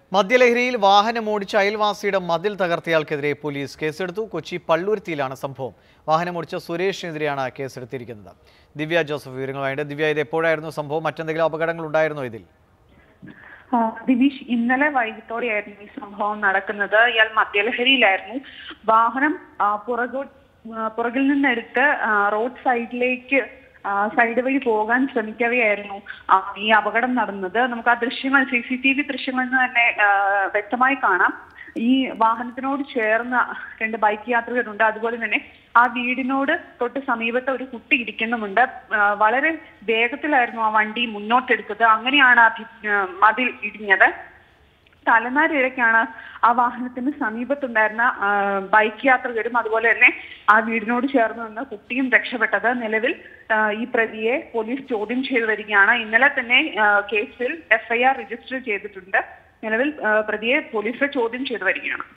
മദ്യലഹരിയിൽ വാഹനമോടിച്ച അയൽവാസിയുടെ മതിൽ തകർത്തയാൾക്കെതിരെ പോലീസ് കേസെടുത്തു കൊച്ചി പള്ളുരുത്തിയിലാണ് സംഭവം വാഹനമോടിച്ച സുരേഷിനെതിരെയാണ് കേസെടുത്തിരിക്കുന്നത് ദിവ്യ ജോസഫ് വിവരങ്ങളുമായിട്ട് ദിവ്യ ഇത് എപ്പോഴായിരുന്നു സംഭവം മറ്റെന്തെങ്കിലും അപകടങ്ങൾ ഉണ്ടായിരുന്നോ ഇതിൽ ആ, ദിനീഷ് ഇന്നലെ വൈകിട്ടോടെയായിരുന്നു ഈ സംഭവം നടക്കുന്നത് ഇയാൾ മദ്യലഹരിയിലായിരുന്നു വാഹനം ആ, പുറകോ ആ, പുറകിൽ നിന്നെടുത്ത് ആ, റോഡ് സൈഡിലേക്ക് ആ, സൈഡ് വഴി പോകാൻ ശ്രമിക്കവെയായിരുന്നു ആ, ഈ അപകടം നടന്നത് നമുക്ക് ആ ദൃശ്യങ്ങൾ സി സി ടി വി ദൃശ്യങ്ങളിൽ നിന്ന് തന്നെ ആ, വ്യക്തമായി കാണാം ഈ വാഹനത്തിനോട് ചേർന്ന രണ്ട് ബൈക്ക് യാത്രികരുണ്ട് അതുപോലെ തന്നെ ആ വീടിനോട് തൊട്ട് സമീപത്ത് ഒരു കുട്ടി ഇരിക്കുന്നുമുണ്ട് ആ, വളരെ വേഗത്തിലായിരുന്നു ആ വണ്ടി മുന്നോട്ടെടുത്തത് അങ്ങനെയാണ് ആ ഭി- ആ, മതിൽ ഇടിഞ്ഞത് തലനാരിഴയ്ക്കാണ് ആ വാഹനത്തിന് സമീപത്തുണ്ടായിരുന്ന ആ, ബൈക്ക് യാത്രികരും അതുപോലെ തന്നെ ആ വീടിനോട് ചേർന്ന് നിന്ന് കുട്ടിയും രക്ഷപ്പെട്ടത് നിലവിൽ ആ, ഈ പ്രതിയെ പോലീസ് ചോദ്യം ചെയ്തു വരികയാണ് ഇന്നലെ തന്നെ ആ, കേസിൽ എഫ്ഐആർ രജിസ്റ്റർ ചെയ്തിട്ടുണ്ട് നിലവിൽ ആ, പ്രതിയെ പോലീസ് ചോദ്യം ചെയ്തു വരികയാണ്